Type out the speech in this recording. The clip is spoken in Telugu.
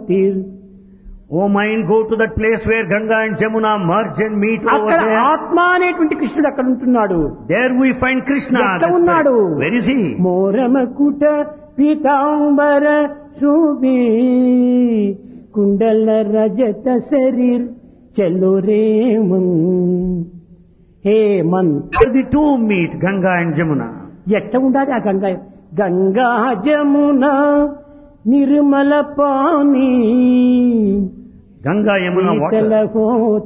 Jyotir O mind, go to that place where Ganga and Jamuna merge and meet over అక్కడ there. ఆత్మ అనేటువంటి కృష్ణుడు అక్కడ ఉంటున్నాడు There we find Krishna. ఎక్కడ the spirit. ఉన్నాడు? Where is he? మోరమకుట పీతాంబర శోభి కుండల రజత శరీర్ చెల్లురేమన్ హేమన్ Where the two meet, Ganga and Jamuna. ఎట్ట ఉండాలి ఆ Ganga Ganga Jamuna Nirmala pani Ganga, Yamuna, water. శీతల